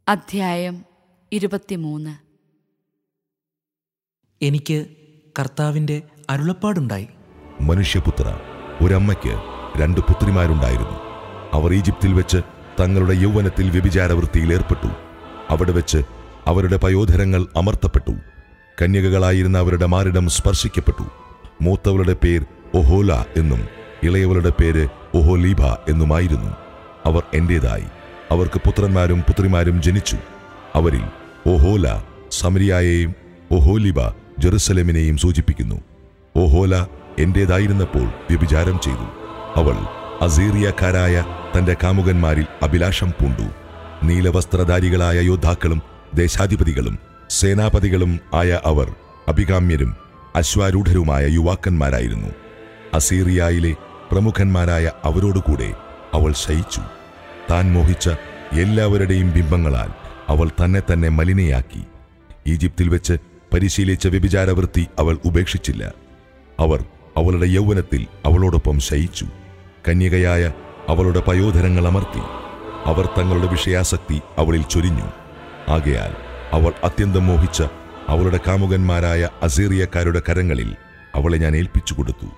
അധ്യായം ഇരുപത്തിമൂന്ന് എനിക്ക് കർത്താവിൻ്റെ അരുളപ്പാടുണ്ടായി മനുഷ്യപുത്ര ഒരമ്മയ്ക്ക് രണ്ട് പുത്രിമാരുണ്ടായിരുന്നു അവർ ഈജിപ്തിൽ വെച്ച് തങ്ങളുടെ യൗവനത്തിൽ വ്യഭിചാരവൃത്തിയിൽ ഏർപ്പെട്ടു അവിടെ വെച്ച് അവരുടെ പയോധരങ്ങൾ അമർത്തപ്പെട്ടു കന്യകകളായിരുന്ന അവരുടെ മാറിടം സ്പർശിക്കപ്പെട്ടു മൂത്തവളുടെ പേർ ഒഹോല എന്നും ഇളയവളുടെ പേര് ഒഹോലീഭ എന്നുമായിരുന്നു അവർ എന്റേതായി അവർക്ക് പുത്രന്മാരും പുത്രിമാരും ജനിച്ചു അവരിൽ ഒഹോല സമരിയായെയും ഒഹോലിബ ജെറുസലേമിനെയും സൂചിപ്പിക്കുന്നു ഓഹോല എന്റേതായിരുന്നപ്പോൾ വ്യഭിചാരം ചെയ്തു അവൾ അസീറിയക്കാരായ തന്റെ കാമുകന്മാരിൽ അഭിലാഷം പൂണ്ടു നീലവസ്ത്രധാരികളായ യോദ്ധാക്കളും ദേശാധിപതികളും സേനാപതികളും ആയ അവർ അഭികാമ്യരും അശ്വാരൂഢരുമായ യുവാക്കന്മാരായിരുന്നു അസീറിയയിലെ പ്രമുഖന്മാരായ അവരോടുകൂടെ അവൾ ശയിച്ചു താൻ മോഹിച്ച എല്ലാവരുടെയും ബിംബങ്ങളാൽ അവൾ തന്നെ തന്നെ മലിനയാക്കി ഈജിപ്തിൽ വെച്ച് പരിശീലിച്ച വ്യഭിചാരവൃത്തി അവൾ ഉപേക്ഷിച്ചില്ല അവർ അവളുടെ യൗവനത്തിൽ അവളോടൊപ്പം ശയിച്ചു കന്യകയായ അവളുടെ പയോധരങ്ങൾ അമർത്തി അവർ തങ്ങളുടെ വിഷയാസക്തി അവളിൽ ചൊരിഞ്ഞു ആകയാൽ അവൾ അത്യന്തം മോഹിച്ച അവളുടെ കാമുകന്മാരായ അസീറിയക്കാരുടെ കരങ്ങളിൽ അവളെ ഞാൻ ഏൽപ്പിച്ചു കൊടുത്തു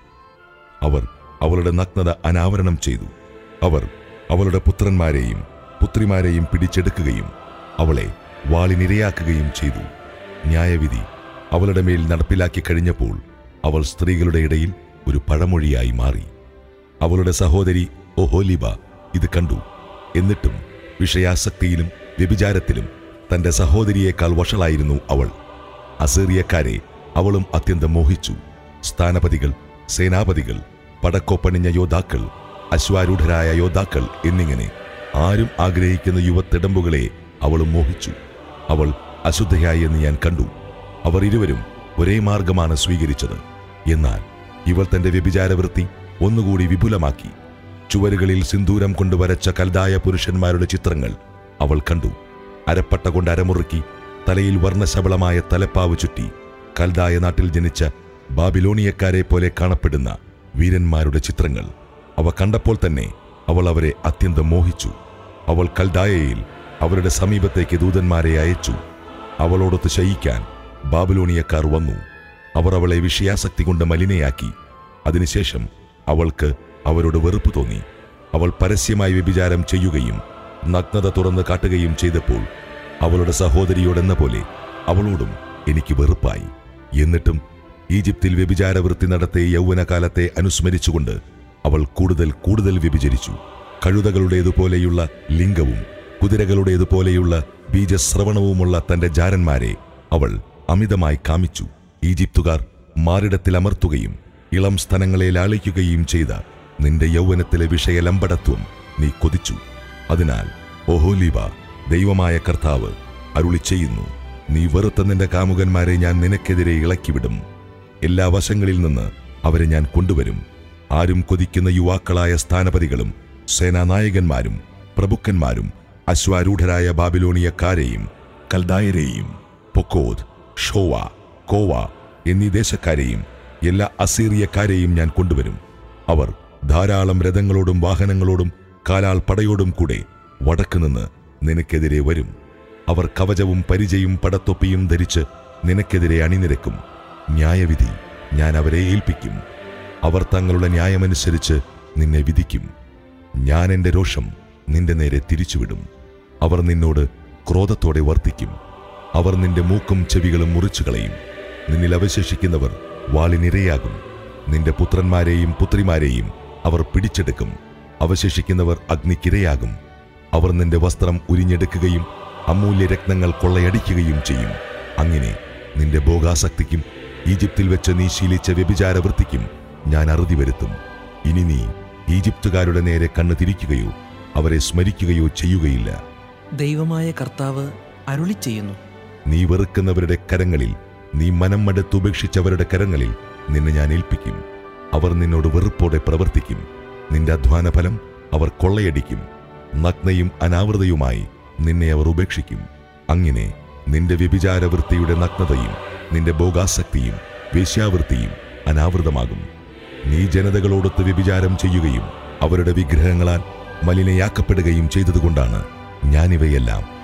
അവർ അവളുടെ നഗ്നത അനാവരണം ചെയ്തു അവർ അവളുടെ പുത്രന്മാരെയും പുത്രിമാരെയും പിടിച്ചെടുക്കുകയും അവളെ വാളിനിരയാക്കുകയും ചെയ്തു ന്യായവിധി അവളുടെ മേൽ നടപ്പിലാക്കി കഴിഞ്ഞപ്പോൾ അവൾ സ്ത്രീകളുടെ ഇടയിൽ ഒരു പഴമൊഴിയായി മാറി അവളുടെ സഹോദരി ഒഹോലിബ ഇത് കണ്ടു എന്നിട്ടും വിഷയാസക്തിയിലും വ്യഭിചാരത്തിലും തന്റെ സഹോദരിയേക്കാൾ വഷളായിരുന്നു അവൾ അസീറിയക്കാരെ അവളും അത്യന്തം മോഹിച്ചു സ്ഥാനപതികൾ സേനാപതികൾ പടക്കോപ്പണിഞ്ഞ യോദ്ധാക്കൾ അശ്വാരൂഢരായ യോദ്ധാക്കൾ എന്നിങ്ങനെ ആരും ആഗ്രഹിക്കുന്ന യുവത്തിടമ്പുകളെ അവളും മോഹിച്ചു അവൾ അശുദ്ധയായി എന്ന് ഞാൻ കണ്ടു അവർ ഇരുവരും ഒരേ മാർഗമാണ് സ്വീകരിച്ചത് എന്നാൽ ഇവൾ തന്റെ വ്യഭിചാരവൃത്തി ഒന്നുകൂടി വിപുലമാക്കി ചുവരുകളിൽ സിന്ദൂരം കൊണ്ട് വരച്ച കൽതായ പുരുഷന്മാരുടെ ചിത്രങ്ങൾ അവൾ കണ്ടു അരപ്പട്ട കൊണ്ട് അരമുറുക്കി തലയിൽ വർണ്ണശബളമായ തലപ്പാവ് ചുറ്റി കൽതായ നാട്ടിൽ ജനിച്ച ബാബിലോണിയക്കാരെ പോലെ കാണപ്പെടുന്ന വീരന്മാരുടെ ചിത്രങ്ങൾ അവ കണ്ടപ്പോൾ തന്നെ അവൾ അവരെ അത്യന്തം മോഹിച്ചു അവൾ കൽദായയിൽ അവരുടെ സമീപത്തേക്ക് ദൂതന്മാരെ അയച്ചു അവളോടൊത്ത് ശയിക്കാൻ ബാബിലോണിയക്കാർ വന്നു അവർ അവളെ വിഷയാസക്തി കൊണ്ട് മലിനയാക്കി അതിനുശേഷം അവൾക്ക് അവരോട് വെറുപ്പ് തോന്നി അവൾ പരസ്യമായി വ്യഭിചാരം ചെയ്യുകയും നഗ്നത തുറന്ന് കാട്ടുകയും ചെയ്തപ്പോൾ അവളുടെ സഹോദരിയോടെന്ന പോലെ അവളോടും എനിക്ക് വെറുപ്പായി എന്നിട്ടും ഈജിപ്തിൽ വ്യഭിചാരവൃത്തി നടത്തിയ യൗവനകാലത്തെ അനുസ്മരിച്ചുകൊണ്ട് അവൾ കൂടുതൽ കൂടുതൽ വ്യഭിചരിച്ചു കഴുതകളുടേതുപോലെയുള്ള ലിംഗവും കുതിരകളുടേതുപോലെയുള്ള ബീജശ്രവണവുമുള്ള തന്റെ ജാരന്മാരെ അവൾ അമിതമായി കാമിച്ചു ഈജിപ്തുകാർ മാറിടത്തിൽ അമർത്തുകയും ഇളം സ്ഥലങ്ങളെ ലാളിക്കുകയും ചെയ്ത നിന്റെ യൗവനത്തിലെ വിഷയലമ്പടത്വം നീ കൊതിച്ചു അതിനാൽ ഒഹോലീബ ദൈവമായ കർത്താവ് അരുളി ചെയ്യുന്നു നീ വെറുത്ത നിന്റെ കാമുകന്മാരെ ഞാൻ നിനക്കെതിരെ ഇളക്കിവിടും എല്ലാ വശങ്ങളിൽ നിന്ന് അവരെ ഞാൻ കൊണ്ടുവരും ആരും കൊതിക്കുന്ന യുവാക്കളായ സ്ഥാനപതികളും സേനാനായകന്മാരും പ്രഭുക്കന്മാരും അശ്വാരൂഢരായ ബാബിലോണിയക്കാരെയും കൽദായരെയും പൊക്കോദ് ഷോവ കോവ എന്നീ ദേശക്കാരെയും എല്ലാ അസീറിയക്കാരെയും ഞാൻ കൊണ്ടുവരും അവർ ധാരാളം രഥങ്ങളോടും വാഹനങ്ങളോടും കാലാൾ പടയോടും കൂടെ വടക്കുനിന്ന് നിനക്കെതിരെ വരും അവർ കവചവും പരിചയും പടത്തൊപ്പിയും ധരിച്ച് നിനക്കെതിരെ അണിനിരക്കും ന്യായവിധി ഞാൻ അവരെ ഏൽപ്പിക്കും അവർ തങ്ങളുടെ ന്യായമനുസരിച്ച് നിന്നെ വിധിക്കും ഞാൻ എൻ്റെ രോഷം നിന്റെ നേരെ തിരിച്ചുവിടും അവർ നിന്നോട് ക്രോധത്തോടെ വർത്തിക്കും അവർ നിന്റെ മൂക്കും ചെവികളും മുറിച്ചു കളയും നിന്നിൽ അവശേഷിക്കുന്നവർ വാളിനിരയാകും നിന്റെ പുത്രന്മാരെയും പുത്രിമാരെയും അവർ പിടിച്ചെടുക്കും അവശേഷിക്കുന്നവർ അഗ്നിക്കിരയാകും അവർ നിന്റെ വസ്ത്രം ഉരിഞ്ഞെടുക്കുകയും അമൂല്യ രത്നങ്ങൾ കൊള്ളയടിക്കുകയും ചെയ്യും അങ്ങനെ നിന്റെ ഭോഗാസക്തിക്കും ഈജിപ്തിൽ വെച്ച് നീ ശീലിച്ച വ്യഭിചാരവൃത്തിക്കും ഞാൻ അറുതി വരുത്തും ഇനി നീ ഈജിപ്തുകാരുടെ നേരെ കണ്ണു തിരിക്കുകയോ അവരെ സ്മരിക്കുകയോ ചെയ്യുകയില്ല ദൈവമായ കർത്താവ് അരുളി ചെയ്യുന്നു നീ വെറുക്കുന്നവരുടെ കരങ്ങളിൽ നീ മനം മടുത്തുപേക്ഷിച്ചവരുടെ കരങ്ങളിൽ നിന്നെ ഞാൻ ഏൽപ്പിക്കും അവർ നിന്നോട് വെറുപ്പോടെ പ്രവർത്തിക്കും നിന്റെ അധ്വാനഫലം അവർ കൊള്ളയടിക്കും നഗ്നയും അനാവൃതയുമായി നിന്നെ അവർ ഉപേക്ഷിക്കും അങ്ങനെ നിന്റെ വ്യഭിചാരവൃത്തിയുടെ നഗ്നതയും നിന്റെ ഭോഗാസക്തിയും വേശ്യാവൃത്തിയും അനാവൃതമാകും നീ ജനതകളോടൊത്ത് വ്യഭിചാരം ചെയ്യുകയും അവരുടെ വിഗ്രഹങ്ങളാൽ മലിനയാക്കപ്പെടുകയും ചെയ്തതുകൊണ്ടാണ് ഞാനിവയെല്ലാം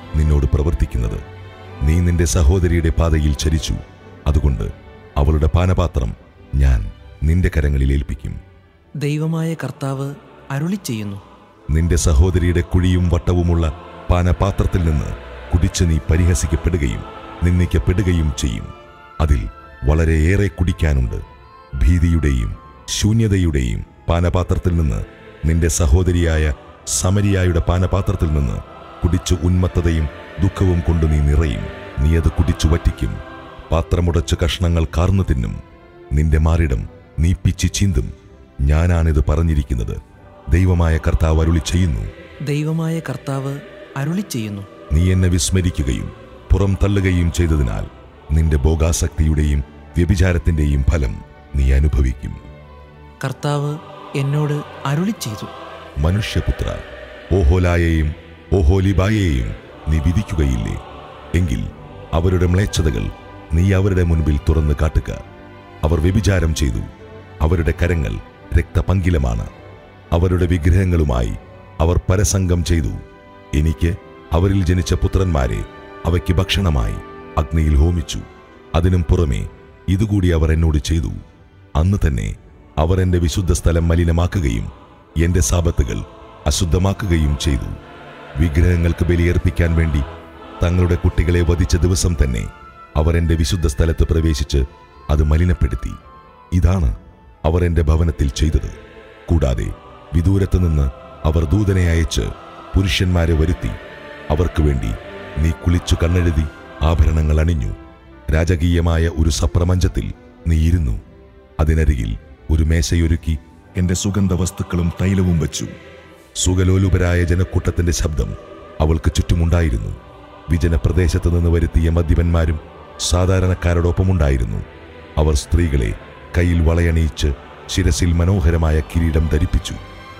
നിന്നോട് പ്രവർത്തിക്കുന്നത് നീ നിന്റെ സഹോദരിയുടെ പാതയിൽ ചരിച്ചു അതുകൊണ്ട് അവളുടെ പാനപാത്രം ഞാൻ നിന്റെ കരങ്ങളിൽ ഏൽപ്പിക്കും ദൈവമായ കർത്താവ് അരുളി ചെയ്യുന്നു നിന്റെ സഹോദരിയുടെ കുഴിയും വട്ടവുമുള്ള പാനപാത്രത്തിൽ നിന്ന് കുടിച്ച് നീ പരിഹസിക്കപ്പെടുകയും നിന്ദിക്കപ്പെടുകയും ചെയ്യും അതിൽ വളരെയേറെ കുടിക്കാനുണ്ട് ഭീതിയുടെയും ശൂന്യതയുടെയും പാനപാത്രത്തിൽ നിന്ന് നിന്റെ സഹോദരിയായ സമരിയായുടെ പാനപാത്രത്തിൽ നിന്ന് കുടിച്ചു ഉന്മത്തതയും ദുഃഖവും കൊണ്ട് നീ നിറയും നീ അത് കുടിച്ചു വറ്റിക്കും പാത്രമുടച്ച് കഷ്ണങ്ങൾ കാർന്നു തിന്നും നിന്റെ മാറിടം നീ പിച്ചി ചീന്തും ഞാനാണിത് പറഞ്ഞിരിക്കുന്നത് ദൈവമായ കർത്താവ് അരുളി ചെയ്യുന്നു ദൈവമായ കർത്താവ് അരുളി ചെയ്യുന്നു നീ എന്നെ വിസ്മരിക്കുകയും പുറം തള്ളുകയും ചെയ്തതിനാൽ നിന്റെ ഭോഗാസക്തിയുടെയും വ്യഭിചാരത്തിന്റെയും ഫലം നീ അനുഭവിക്കും കർത്താവ് എന്നോട് അരുളി ചെയ്തു മനുഷ്യപുത്ര ഓഹോലായെയും ഓഹോലിബായെയും നീ വിധിക്കുകയില്ലേ എങ്കിൽ അവരുടെ മ്ലേച്ഛതകൾ നീ അവരുടെ മുൻപിൽ തുറന്നു കാട്ടുക അവർ വ്യഭിചാരം ചെയ്തു അവരുടെ കരങ്ങൾ രക്തപങ്കിലമാണ് അവരുടെ വിഗ്രഹങ്ങളുമായി അവർ പരസംഗം ചെയ്തു എനിക്ക് അവരിൽ ജനിച്ച പുത്രന്മാരെ അവയ്ക്ക് ഭക്ഷണമായി അഗ്നിയിൽ ഹോമിച്ചു അതിനും പുറമെ ഇതുകൂടി അവർ എന്നോട് ചെയ്തു അന്ന് തന്നെ അവർ എന്റെ വിശുദ്ധ സ്ഥലം മലിനമാക്കുകയും എന്റെ സാപത്തുകൾ അശുദ്ധമാക്കുകയും ചെയ്തു വിഗ്രഹങ്ങൾക്ക് ബലിയർപ്പിക്കാൻ വേണ്ടി തങ്ങളുടെ കുട്ടികളെ വധിച്ച ദിവസം തന്നെ അവർ എന്റെ വിശുദ്ധ സ്ഥലത്ത് പ്രവേശിച്ച് അത് മലിനപ്പെടുത്തി ഇതാണ് അവർ എന്റെ ഭവനത്തിൽ ചെയ്തത് കൂടാതെ വിദൂരത്ത് നിന്ന് അവർ ദൂതനെ അയച്ച് പുരുഷന്മാരെ വരുത്തി അവർക്ക് വേണ്ടി നീ കുളിച്ചു കണ്ണെഴുതി ആഭരണങ്ങൾ അണിഞ്ഞു രാജകീയമായ ഒരു സപ്രമഞ്ചത്തിൽ നീ ഇരുന്നു അതിനരികിൽ ഒരു മേശയൊരുക്കി എന്റെ സുഗന്ധ വസ്തുക്കളും തൈലവും വച്ചു സുഖലോലുപരായ ജനക്കൂട്ടത്തിന്റെ ശബ്ദം അവൾക്ക് ചുറ്റുമുണ്ടായിരുന്നു വിജനപ്രദേശത്ത് നിന്ന് വരുത്തിയ മദ്യപന്മാരും സാധാരണക്കാരോടൊപ്പമുണ്ടായിരുന്നു അവർ സ്ത്രീകളെ കയ്യിൽ വളയണിയിച്ച് ശിരസിൽ മനോഹരമായ കിരീടം ധരിപ്പിച്ചു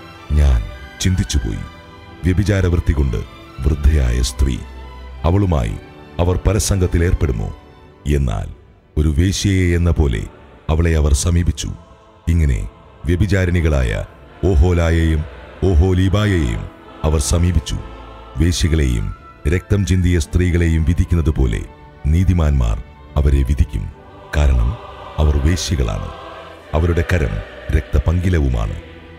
ഞാൻ ചിന്തിച്ചുപോയി വ്യഭിചാരവൃത്തി കൊണ്ട് വൃദ്ധയായ സ്ത്രീ അവളുമായി അവർ പരസംഗത്തിൽ ഏർപ്പെടുമോ എന്നാൽ ഒരു വേശ്യയെ എന്ന പോലെ അവളെ അവർ സമീപിച്ചു ഇങ്ങനെ വ്യഭിചാരിണികളായ ഓഹോലായെയും ഓഹോലീബായെയും അവർ സമീപിച്ചു വേശ്യകളെയും രക്തം ചിന്തിയ സ്ത്രീകളെയും വിധിക്കുന്നത് പോലെ നീതിമാന്മാർ അവരെ വിധിക്കും കാരണം അവർ വേശ്യകളാണ് അവരുടെ കരം രക്തപങ്കിലവുമാണ്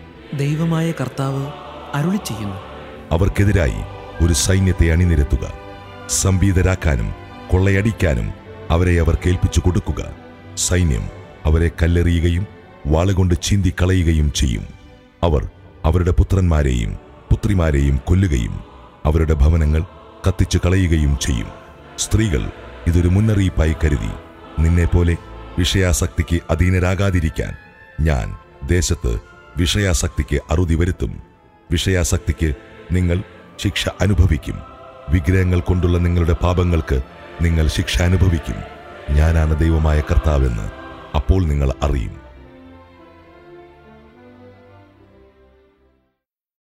ദൈവമായ കർത്താവ് അരുളി ചെയ്യുന്നു അവർക്കെതിരായി ഒരു സൈന്യത്തെ അണിനിരത്തുക സംഭീതരാക്കാനും കൊള്ളയടിക്കാനും അവരെ അവർ കേൾപ്പിച്ചു കൊടുക്കുക സൈന്യം അവരെ കല്ലെറിയുകയും വാളുകൊണ്ട് ചീന്തി കളയുകയും ചെയ്യും അവർ അവരുടെ പുത്രന്മാരെയും പുത്രിമാരെയും കൊല്ലുകയും അവരുടെ ഭവനങ്ങൾ കത്തിച്ചു കളയുകയും ചെയ്യും സ്ത്രീകൾ ഇതൊരു മുന്നറിയിപ്പായി കരുതി നിന്നെപ്പോലെ വിഷയാസക്തിക്ക് അധീനരാകാതിരിക്കാൻ ഞാൻ ദേശത്ത് വിഷയാസക്തിക്ക് അറുതി വരുത്തും വിഷയാസക്തിക്ക് നിങ്ങൾ ശിക്ഷ അനുഭവിക്കും വിഗ്രഹങ്ങൾ കൊണ്ടുള്ള നിങ്ങളുടെ പാപങ്ങൾക്ക് നിങ്ങൾ ശിക്ഷ അനുഭവിക്കും ഞാനാണ് ദൈവമായ കർത്താവെന്ന് അപ്പോൾ നിങ്ങൾ അറിയും